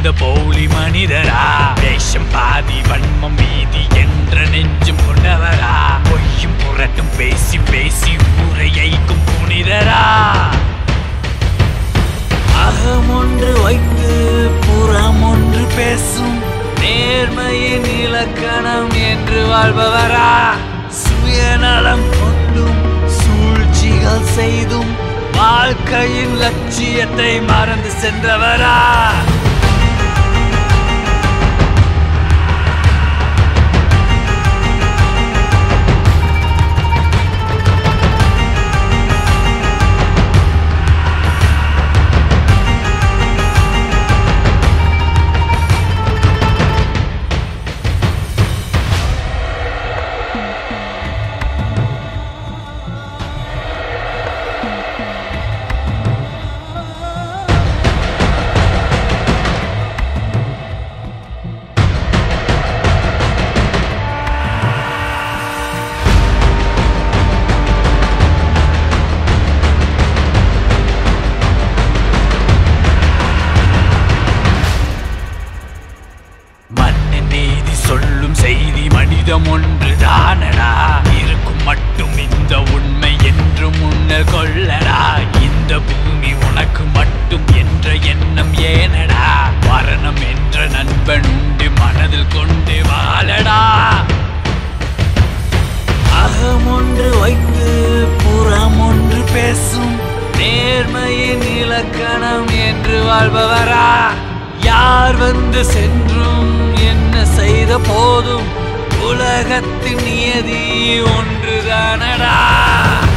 இந்த போலி மனிதரா வேஷம் பாதி வன்மம் மீதி என்ற நெஞ்சும் கொண்டவரா பொய்யும் புரட்டும் பேசி பேசி ஊரையைக்கும் புனிதரா அகம் ஒன்று வைத்து புறம் ஒன்று பேசும் நேர்மையின் இலக்கணம் என்று வாழ்பவரா சுயநலம் கொண்டும் சூழ்ச்சிகள் செய்தும் வாழ்க்கையின் லட்சியத்தை மறந்து சென்றவரா மண்ணின் நீதி சொல்லும் செய்தி மனிதம் ஒன்று தானடா இருக்கும் மட்டும் இந்த உண்மை என்று முன்னர் கொள்ளடா இந்த பூமி உனக்கு மட்டும் என்ற எண்ணம் ஏனடா மரணம் என்ற நண்பன் உண்டு மனதில் கொண்டு வாழடா அகம் ஒன்று வைத்து புறம் ஒன்று பேசும் நேர்மையின் இலக்கணம் என்று வாழ்பவரா யார் வந்து சென்றும் என்ன செய்த போதும் உலகத்தின் நியதி ஒன்றுதானடா